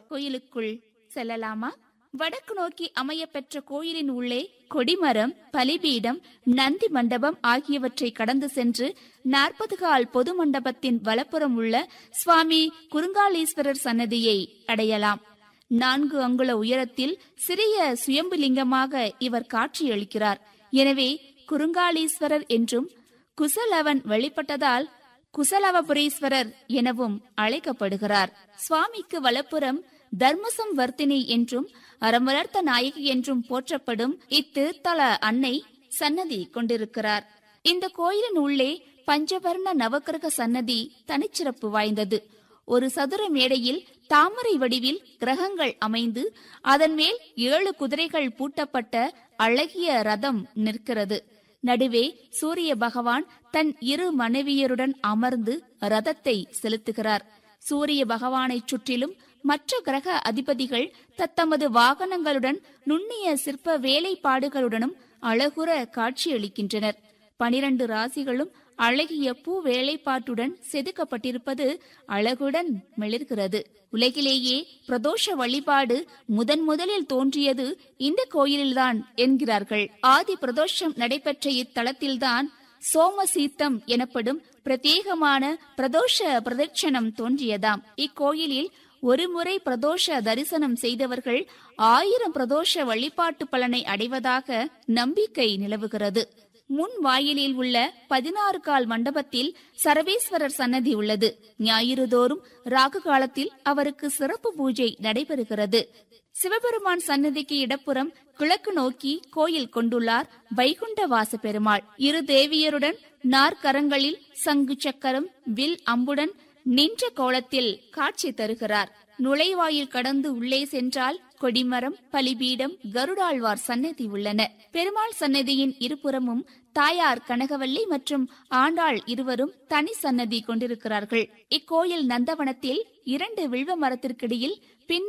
கோயிலுக்குள் செல்லலாமா வடக்கு நோக்கி அமைய பெற்ற கோயிலின் உள்ளே கொடிமரம் பலிபீடம் நந்தி மண்டபம் ஆகியவற்றை கடந்து சென்று நாற்பது கால் பொது மண்டபத்தின் வலப்புறம் உள்ள சுவாமி குறுங்காலீஸ்வரர் சன்னதியை அடையலாம் நான்கு அங்குல உயரத்தில் சிறிய சுயம்புலிங்கமாக இவர் காட்சியளிக்கிறார் எனவே குறுங்காலீஸ்வரர் என்றும் குசலவன் வழிபட்டதால் குசலவபுரீஸ்வரர் எனவும் அழைக்கப்படுகிறார் சுவாமிக்கு வலப்புறம் தர்மசம் வர்த்தினி என்றும் அறமலர்த்த நாயகி என்றும் போற்றப்படும் இத்திருத்தல அன்னை சன்னதி கொண்டிருக்கிறார் இந்த கோயிலின் உள்ளே பஞ்சவர்ண நவக்கிரக சன்னதி தனிச்சிறப்பு வாய்ந்தது ஒரு சதுர மேடையில் தாமரை வடிவில் கிரகங்கள் அமைந்து அதன் மேல் ஏழு குதிரைகள் பூட்டப்பட்ட அழகிய ரதம் நிற்கிறது நடுவே சூரிய பகவான் தன் இரு மனைவியருடன் அமர்ந்து ரதத்தை செலுத்துகிறார் சூரிய பகவானைச் சுற்றிலும் மற்ற கிரக அதிபதிகள் தத்தமது வாகனங்களுடன் நுண்ணிய சிற்ப வேலைப்பாடுகளுடனும் அழகுற காட்சியளிக்கின்றனர் பனிரண்டு ராசிகளும் அழகிய பூ வேலைப்பாட்டுடன் செதுக்கப்பட்டிருப்பது அழகுடன் மிளர்கிறது உலகிலேயே பிரதோஷ வழிபாடு முதன் முதலில் தோன்றியது இந்த கோயிலில்தான் என்கிறார்கள் ஆதி பிரதோஷம் நடைபெற்ற இத்தலத்தில்தான் சோமசீத்தம் எனப்படும் பிரத்யேகமான பிரதோஷ பிரதட்சணம் தோன்றியதாம் இக்கோயிலில் ஒருமுறை பிரதோஷ தரிசனம் செய்தவர்கள் ஆயிரம் பிரதோஷ வழிபாட்டு பலனை அடைவதாக நம்பிக்கை நிலவுகிறது முன் வாயிலில் உள்ள பதினாறு கால் மண்டபத்தில் சரவேஸ்வரர் சன்னதி உள்ளது ஞாயிறு தோறும் ராகு காலத்தில் அவருக்கு சிறப்பு பூஜை நடைபெறுகிறது சிவபெருமான் சன்னதிக்கு இடப்புறம் கிழக்கு நோக்கி கோயில் கொண்டுள்ளார் வைகுண்ட வாச பெருமாள் இரு தேவியருடன் நாற்கரங்களில் சங்கு சக்கரம் வில் அம்புடன் நின்ற கோலத்தில் காட்சி தருகிறார் நுழைவாயில் கடந்து உள்ளே சென்றால் கொடிமரம் பலிபீடம் கருடாழ்வார் சன்னதி உள்ளன பெருமாள் சன்னதியின் இருபுறமும் தாயார் கனகவல்லி மற்றும் ஆண்டாள் இருவரும் தனி சன்னதி கொண்டிருக்கிறார்கள் இக்கோயில் நந்தவனத்தில் இரண்டு வில்வ மரத்திற்கிடையில் பின்